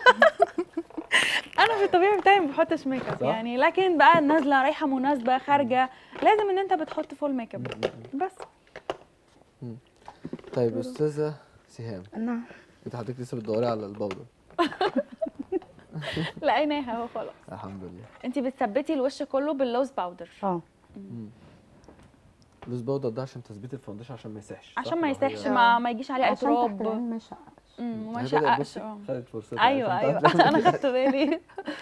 انا في الطبيعي بتاعي ما بحطش ميك اب صح؟ يعني لكن بقى نازله رايحه مناسبه خارجه لازم ان انت بتحط فول ميك اب بس طيب استاذه سهام نعم انت حضرتك لسه بتدوري على الباودر لقيناها اهو خلاص الحمد لله انت بتثبتي الوش كله باللوز باودر اه اللوز باودر ده عشان تثبيت الفاونديشن عشان ما يسيحش صح؟ عشان ما لو هي- يسيحش ما ما يجيش عليه اي عشان تحت تراب العين ما يشققش أمم، وما هي بدأت يشققش بصي، اه خدت فرصتها ايوه عشان ايوه تعرف انا خدت بالي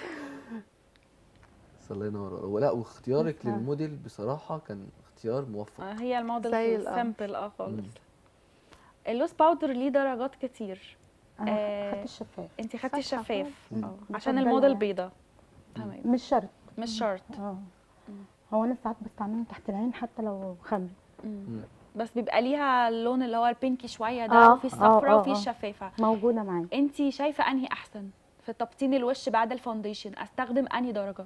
بس الله ينور ولا واختيارك آه. للموديل بصراحه كان اختيار موفق آه، هي الموديل زي ال- آه. سامبل اه خالص مم. اللوز باودر ليه درجات كتير انا آه، خدت الشفاف انت خدتي فاتحة الشفاف مم. اه عشان مفضلة الموديل يعني. بيضه تمام مش شرط مش شرط اه هو انا ساعات بستعمله تحت العين حتى لو خمر مم. بس بيبقى ليها اللون اللي هو البينكي شويه ده آه، وفي آه، الصفرا آه، وفي آه. الشفافه موجوده معايا انت شايفه انهي احسن في تبطين الوش بعد الفاونديشن استخدم انهي درجه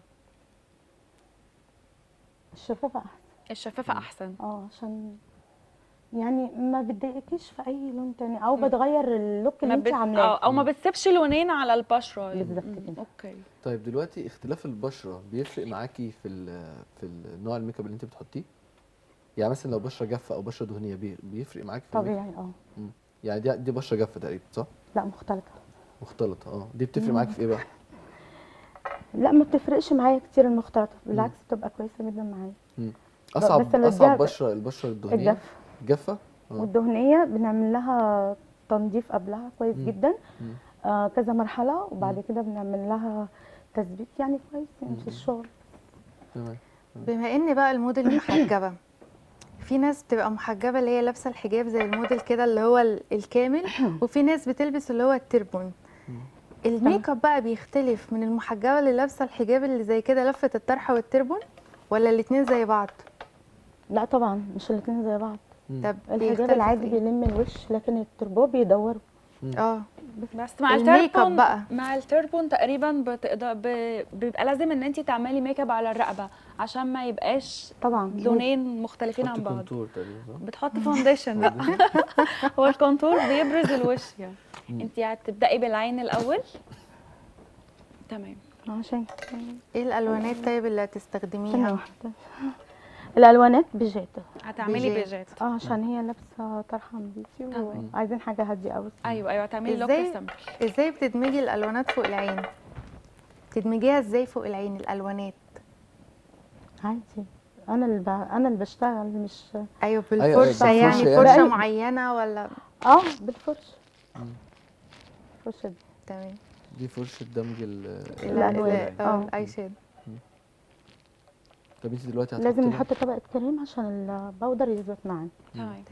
الشفافه احسن الشفافه احسن اه عشان يعني ما بتضايقكيش في اي لون تاني او بتغير اللوك اللي ما انت بت... عاملاه اه او ما بتسيبش لونين على البشره بالظبط مم، كده. اوكي طيب دلوقتي اختلاف البشره بيفرق معاكي في ال في النوع الميك اب اللي انت بتحطيه يعني مثلا لو بشره جافه او بشره دهنيه بي- بيفرق معاكي في الميك اب؟ طبيعي اه يعني دي دي بشره جافه تقريبا صح لا مختلطه مختلطه اه دي بتفرق معاكي في ايه بقى لا ما بتفرقش معايا كتير المختلطه بالعكس بتبقى كويسه جدا معايا اصعب بس اللي اصعب الجاف- بشره البشره الدهنيه الجاف جافه اه والدهنيه بنعمل لها تنظيف قبلها كويس مم. جدا مم. آه كذا مرحله وبعد كده بنعمل لها تثبيت يعني كويس يعني في الشغل تمام بما ان بقى الموديل محجبه في ناس بتبقى محجبه اللي هي لابسه الحجاب زي الموديل كده اللي هو ال- الكامل وفي ناس بتلبس اللي هو التربون الميك اب بقى بيختلف من المحجبه اللي لابسه الحجاب اللي زي كده لفه الطرحه والتربون ولا الاتنين زي بعض لا طبعا مش الاثنين زي بعض مم. طب الحجاب بيختلفوا العادي في إيه؟ بيلم الوش لكن التربو بيدور اه بس مع الميك اب التربون بقى. مع التربون تقريبا بتقدر ب... بيبقى لازم ان انت تعملي ميك اب على الرقبه عشان ما يبقاش طبعا لونين مختلفين عن حط بعض كونتور تقريبا صح؟ بتحطي فاونديشن لا هو الكونتور بيبرز الوش يعني انت هتبداي بالعين الاول تمام عشان ايه الالوانات طيب اللي ثانية هتستخدميها واحدة الالوانات بيجات هتعملي بيجات. بيجات اه عشان هي لابسه طرحه نبيتي تمام. وعايزين حاجه هاديه قوي ايوه ايوه هتعملي لوك ازاي سامبل ازاي بتدمجي الالوانات فوق العين تدمجيها ازاي فوق العين الالوانات عادي انا اللي ب... انا اللي بشتغل مش ايوه أيوة، بالفرشه بالفرشة يعني يعني. فرشه بقى- معينه ولا اه بالفرشه الفرشه دي تمام دي فرشه دمج ال الألوان. ال- اه آه. الاي شاد طب انت دلوقتي هتحطي لازم لها- نحط طبقه كريم عشان البودر يثبت معانا تمام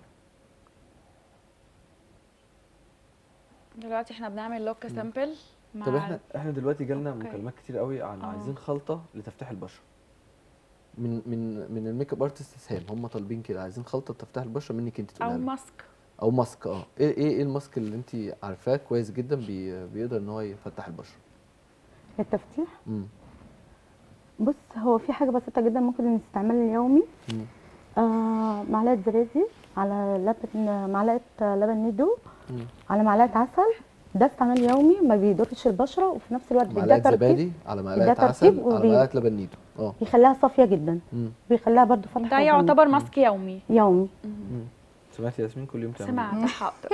دلوقتي احنا بنعمل لوك سامبل مع طب احنا احنا دلوقتي جالنا أوكي. مكالمات كتير قوي عن آه. عايزين خلطه لتفتيح البشره من من من الميك اب ارتست سهام هم طالبين كده عايزين خلطه تفتح البشره منك انت او تقولها لهم. ماسك او ماسك اه ايه ايه ايه الماسك اللي انت عارفاه كويس جدا بي بيقدر ان هو يفتح البشره التفتيح امم بص هو في حاجه بسيطه جدا ممكن نستعملها اليومي مم. آه معلقه زبادي على لبن معلقه لبن نيدو مم. على معلقه عسل ده استعمال يومي ما بيضرش البشره وفي نفس الوقت بيديها معلقه ترطيب زبادي على ده معلقه ترطيب عسل على وبي- معلقه لبن نيدو اه بيخليها صافيه جدا مم. بيخليها برضو فرحه ده يعتبر ماسك يومي يومي سمعتي ياسمين كل يوم تعمل سمعت حاضر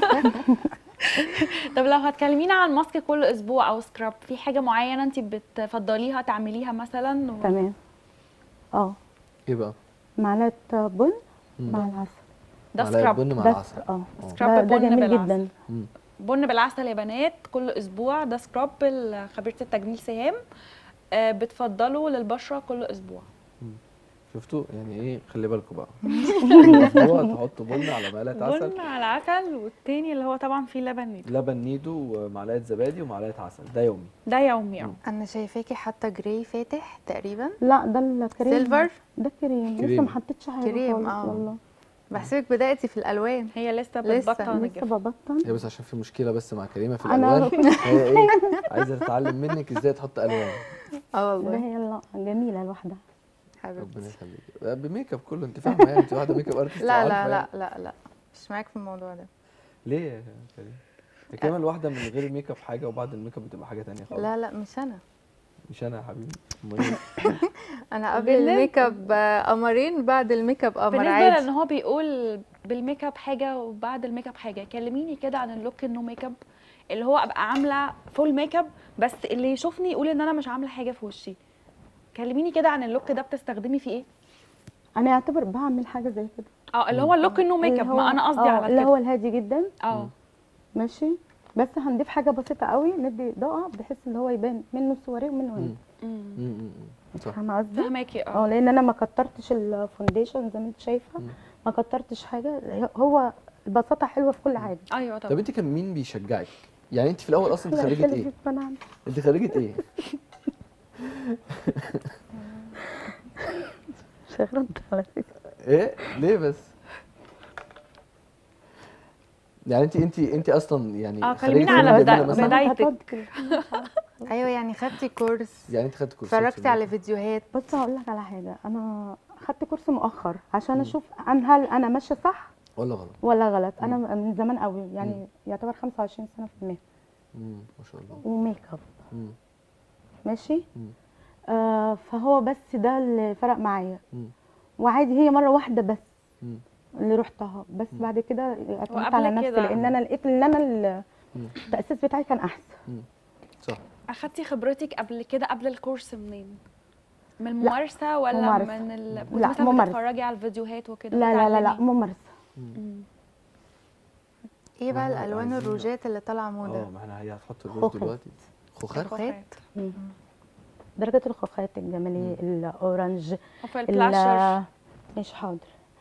طب لو هتكلمينا عن ماسك كل اسبوع او سكراب في حاجه معينه انت بتفضليها تعمليها مثلا و... تمام اه ايه بقى معلقه بن مم. مع العسل ده معلقة سكراب بن مع ده العسل اه سكراب ده, ده بن جميل بالعسل. جدا مم. بن بالعسل يا بنات كل اسبوع ده سكراب خبيره التجميل سهام آه، بتفضله للبشره كل اسبوع شفتوا يعني ايه خلي بالكم بقى اسبوع تحطوا بن على معلقه عسل بن على عسل والتاني اللي هو طبعا فيه لبن نيدو لبن نيدو ومعلقه زبادي ومعلقه عسل ده يومي ده يومي اه انا شايفاكي حاطه جراي فاتح تقريبا لا ده الكريم سيلفر ده كريم لسه كريم. ما حطيتش حاجه كريم، خالص آه. والله بحسبك بداتي في الالوان هي لسه لسه، بتبطل لسه نجف ببطل هي بس عشان في مشكله بس مع كريمه في أنا- الالوان هي ايه عايزه تتعلم منك ازاي تحط الوان اه ده والله هي لا جميله لوحدها ربنا حبيبتي يخليك بميك اب كله انت فاهمه يعني انت واحده ميك اب ارتست لا وعارفة لا يعني. لا لا لا مش معاك في الموضوع ده ليه يا كريم هي كمان الواحده من غير الميك اب حاجه وبعد الميك اب بتبقى حاجه تانية خالص لا لا مش انا مش انا يا حبيبي امال ايه انا قبل بالنسبة- الميك اب آه، قمرين بعد الميك اب قمر بالنسبه لان عادي هو بيقول بالميك اب حاجه وبعد الميك اب حاجه كلميني كده عن اللوك النو ميك اب اللي هو ابقى عامله فول ميك اب بس اللي يشوفني يقول ان انا مش عامله حاجه في وشي كلميني كده عن اللوك ده بتستخدمي فيه ايه انا اعتبر بعمل حاجه زي كده اه اللي هو اللوك النو ميك اب اللي هو- ما انا قصدي آه، على اللي كده هو الهادي جدا اه ماشي بس هنضيف حاجه بسيطه قوي ندي اضاءه بحيث ان هو يبان منه سواريه ومنه هنا مم. أمم. مم، مم، مم. صح فاهمه قصدي فهماكي اه اه لان انا ما كترتش الفونديشن زي ما انت شايفه مم. ما كترتش حاجه هو البساطه حلوه في كل حاجه ايوه طب طبعا انت كان مين بيشجعك يعني انت في الاول اصلا انت لا، خريجه ايه التلفزيون أنا عندي. انت خريجه ايه مش هرد على فكره ايه ليه بس يعني انت انت انت اصلا يعني اه خريجة كلمينا على فنون بدا- جميلة مثلا؟ بدايتك. هتقعد كده. ايوه يعني خدتي كورس يعني انت خدت كورسات اتفرجتي في على الميك فيديوهات بص هقول لك على حاجه انا خدت كورس مؤخر عشان اشوف أن هل انا ماشيه صح اب ولا غلط ولا غلط انا من زمان قوي يعني يعتبر 25 سنه في المهنه مم. ما شاء الله وميك اب مم. ماشي مم. آه فهو بس ده اللي فرق معايا مم. وعادي هي مره واحده بس مم. اللي رحتها بس بعد كده اعتمدت وقبل على نفسي كده؟ لان انا لقيت ان انا ال- مم. التاسيس بتاعي كان احسن صح اخدتي خبرتك قبل كده قبل الكورس منين من الممارسه ولا ممارسة. من ال... كنت لا، مثلا ممارسة. بتتفرجي على الفيديوهات وكده لا لا لا لا بتتعلمي؟ ممارسه أمم. ايه بقى والله الالوان عايزين- الروجات اللي طالعه اه موضه ما احنا هي هتحط الروج خوخات. دلوقتي خوخات خوخات مم. درجه الخوخات الجماليه الاورنج وفي ال- البلاشر مش حاضر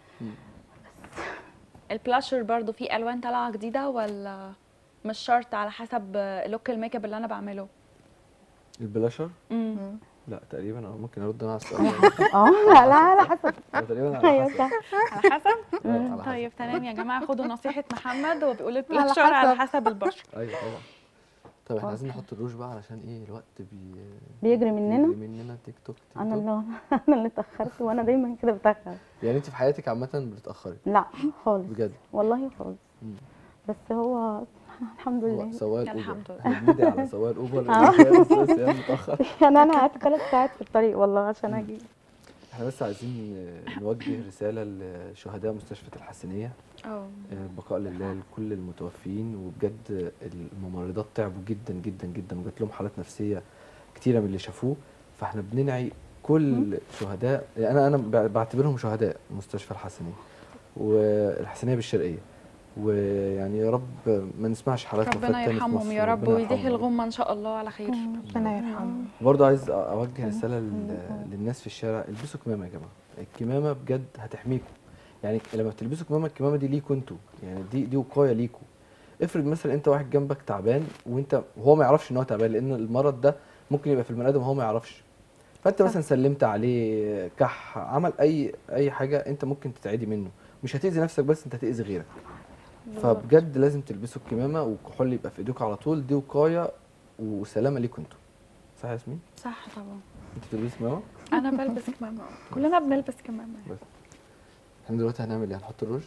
البلاشر برضو في الوان طالعه جديده ولا مش شرط على حسب لوك الميك اب اللي انا بعمله البلاشر امم مم. لا تقريبا اه ممكن ارد انا على السؤال اه لا لا على حسب ده تقريبا على ايوه حسب صح على حسب آه، على حسب. طيب تمام يا جماعه خدوا نصيحه محمد هو بيقول على البلاشر على حسب. حسب البشره ايوه طبعا طب احنا عايزين نحط الروج بقى علشان ايه الوقت بي بيجري مننا بيجري مننا تيك توك تيك انا توك اللي انا اللي اتاخرت وانا دايما كده بتاخر يعني انت في حياتك عامه بتتاخري لا خالص بجد والله خالص مم. بس هو الحمد هو لله سواق الاوبر الحمد لله. احنا بندعي على سواق الاوبر آه. اللي كان أستاذ سيام متاخر يعني انا قعدت ثلاث ساعات في الطريق والله عشان اجي احنا بس عايزين آه، نوجه رساله لشهداء مستشفى الحسنيه اه آه، البقاء لله لكل المتوفين وبجد الممرضات تعبوا جدا جدا جدا وجات لهم حالات نفسيه كتيره من اللي شافوه فاحنا بننعي كل شهداء يعني انا انا بع- بعتبرهم شهداء مستشفى الحسنيه والحسنيه بالشرقيه ويعني يا رب ما نسمعش حالات وفاه ربنا تاني في يرحمهم مصر. يا رب ربنا ويزيح يرحمهم. الغمه ان شاء الله على خير ربنا يرحمه برضه عايز اوجه رساله لل- للناس في الشارع البسوا كمامه يا جماعه الكمامه بجد هتحميكم يعني لما بتلبسوا كمامه الكمامه دي ليكوا انتوا يعني دي دي وقايه ليكوا افرض مثلا انت واحد جنبك تعبان وانت وهو ما يعرفش ان هو تعبان لان المرض ده ممكن يبقى في البني ادم وهو ما يعرفش فانت مثلا سلمت عليه كح عمل اي اي حاجه انت ممكن تتعدي منه مش هتاذي نفسك بس انت هتاذي غيرك فبجد لازم تلبسوا الكمامه والكحول يبقى في ايديكوا على طول دي وقايه وسلامه ليكوا انتوا صح يا ياسمين صح طبعا انت بتلبسي كمامه انا بلبس كمامه كلنا بنلبس كمامه احنا دلوقتي هنعمل ايه هنحط الروج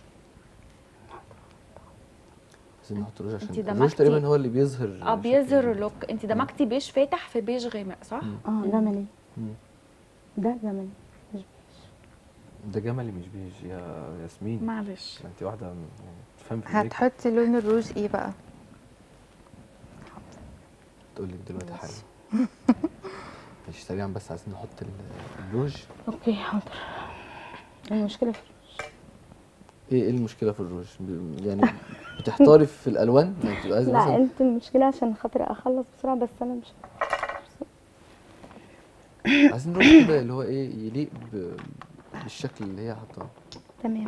عايزين نحط الروج عشان انتي الروج دمجتي- تقريبا هو اللي بيظهر اه شكل بيظهر الجلد. اللوك انت دمجتي بيج فاتح في بيج غامق صح مم. اه زمني مم. ده زمني مش ده جملي مش بيج يا ياسمين معلش انت واحده يعني تفهم في الميك اب هتحطي لون الروج ايه بقى تقول لك دلوقتي حالا ماشي سريعا بس عايزين نحط ال- الروج اوكي حاضر المشكله في ايه ايه المشكله في الروج ب- يعني بتحتاري في الالوان يعني بتبقى عايزه لا مثلا انت المشكله عشان خاطر اخلص بسرعه بس انا مش عايزين روج كده اللي هو ايه يليق ب- بالشكل اللي هي حاطاه تمام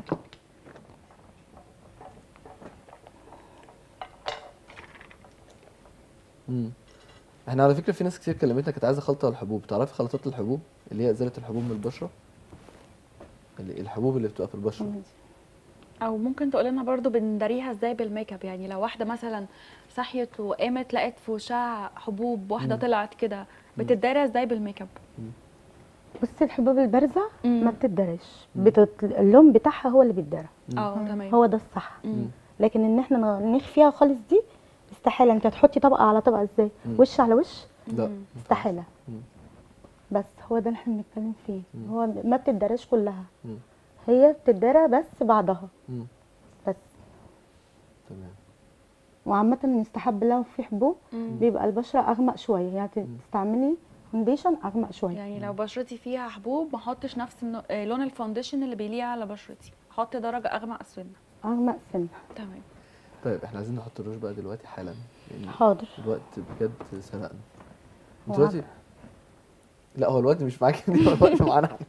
امم احنا على فكره في ناس كتير كلمتنا كانت عايزه خلطه الحبوب تعرفي خلطات الحبوب اللي هي ازاله الحبوب من البشره اللي الحبوب اللي بتبقى في البشره او ممكن تقول لنا برضو بنداريها ازاي بالميك اب يعني لو واحده مثلا صحيت وقامت لقت في وشها حبوب واحده مم. طلعت كده بتداري ازاي بالميك اب بصي الحبوب البارزه مم. ما بتدرش بتت... اللون بتاعها هو اللي بيتدرى اه تمام هو ده الصح مم. لكن ان احنا نغ- نخفيها خالص دي استحاله انت هتحطي طبقه على طبقه ازاي مم. وش على وش لا استحاله مم. بس هو ده اللي احنا بنتكلم فيه مم. هو ما بتدرش كلها مم. هي بتدرى بس بعضها مم. بس تمام وعامة يستحب لو في حبوب مم. بيبقى البشرة أغمق شوية يعني تستعملي فونديشن أغمق شوية يعني لو بشرتي فيها حبوب ما احطش نفس النوع- آه، لون الفاونديشن اللي بيليق على بشرتي احط درجه اغمق سنه أغمق سنة تمام طيب احنا عايزين نحط الروج بقى دلوقتي حالا لان حاضر الوقت بجد سرقنا هو انت دلوقتي لا هو الوقت مش معاك انت هو الوقت معانا احنا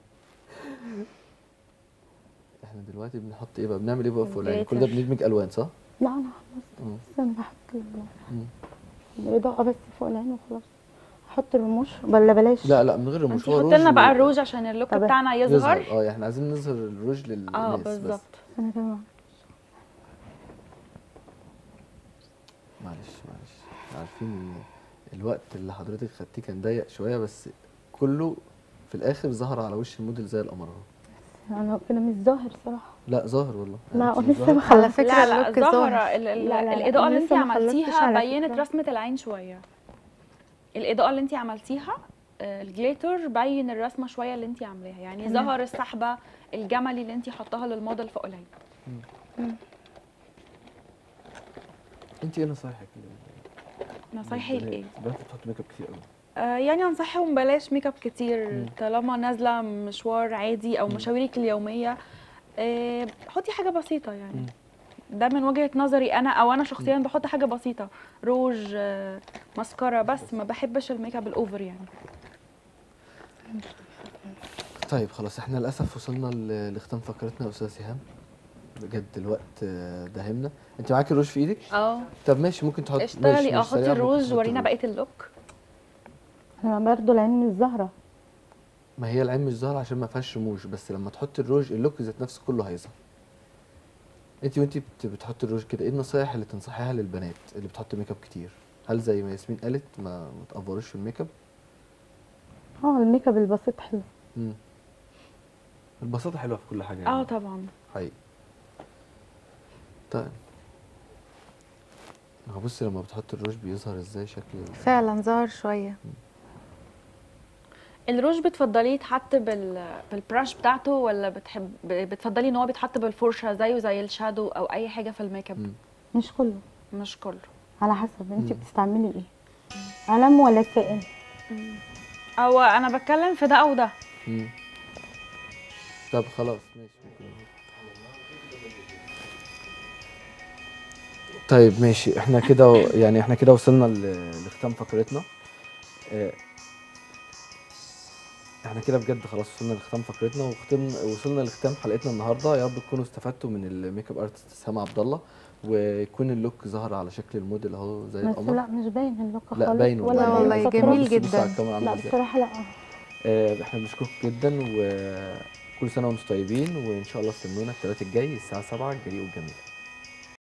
احنا دلوقتي بنحط ايه بقى بنعمل ايه بقى فوق العين كل ده الجليتر. بندمج الوان صح؟ لا أنا خلصت مم. بس أنا بحط ال- مم. الإضاءة بس فوق العين وخلاص أحط الرموش ولا بلاش لا لا من غير رموش انت هو حط الروج لنا بقى و- الروج عشان اللوك طب بتاعنا يظهر اه احنا عايزين نظهر الروج للناس اه بس بالظبط أنا كمان معلش معلش احنا عارفين ان الوقت اللي حضرتك خدتيه كان ضيق شويه بس كله في الاخر ظهر على وش الموديل زي القمر اهو أنا كده مش ظاهر صراحة لا ظاهر والله لا انت مش لسه ظاهر؟ ما على خلصت فكرة لا لا اللوك ظاهرة ظاهر. ال- ال- لا، لا، لا، الإضاءة اللي لسه انت ما خلصتش عملتيها على بينت فكرة. رسمة العين شوية الإضاءة اللي انت عملتيها آه، الجليتر بين الرسمة شوية اللي انت عاملاها يعني تمام. ظهر السحبة الجملي اللي انت حطاها للموديل فوق العين انت ايه نصايحك نصايحي لايه؟ البنات بتحط ميك اب كتير قوي آه، يعني انصحهم بلاش ميك اب كتير طالما نازله مشوار عادي او مشاويرك اليوميه آه، حطي حاجه بسيطه يعني ده من وجهه نظري انا او انا شخصيا بحط حاجه بسيطه روج آه، ماسكارا بس ما بحبش الميك اب الاوفر يعني طيب خلاص احنا للاسف وصلنا ل- لختام فقرتنا يا استاذه سهام بجد الوقت آه، داهمنا انت معاكي الروج في ايدك اه طب ماشي ممكن تحط اشتغلي ماشي، اه مش حطي سريع، ممكن الروج تحطي ورينا الروج. بقيه اللوك انا برضو العين مش ظاهره ما هي العين مش ظاهره عشان ما فيهاش رموش بس لما تحط الروج اللوك ذات نفسه كله هيظهر انت وانت بت- بتحطي الروج كده ايه النصايح اللي تنصحيها للبنات اللي بتحط ميك اب كتير هل زي ما ياسمين قالت ما ما تافوروش في الميك اب اه الميك اب البسيط حلو مم. البساطه حلوه في كل حاجه اه يعني. طبعا حقيقي طيب هو بصي لما بتحط الروج بيظهر ازاي شكل ال- فعلا ظهر شويه الروج بتفضليه يتحط بال بالبراش بتاعته ولا بتحب بتفضلي ان هو بيتحط بالفرشه زيه زي الشادو او اي حاجه في الميك اب مم. مش كله مش كله على حسب انت مم. بتستعملي ايه علم ولا سائل او انا بتكلم في ده او ده مم. طب خلاص ماشي ممكن نروح. طيب ماشي احنا كده و- يعني احنا كده وصلنا ل- لختام فقرتنا اه، احنا كده بجد خلاص وصلنا لختام فقرتنا وختم وصلنا لختام حلقتنا النهارده يا رب تكونوا استفدتوا من الميك اب ارتست سما عبد الله ويكون اللوك ظهر على شكل الموديل اهو زي بس القمر لا مش باين اللوك خالص لا باين ولا لا باين. والله باين جميل صفرا. بص- بص على جدا. الكاميرا عاملة لا ازاي. بصراحه لا آه، احنا بنشكركم جدا وكل سنه وانتم طيبين وان شاء الله استنونا الثلاث الجاي الساعه 7 الجريء والجميل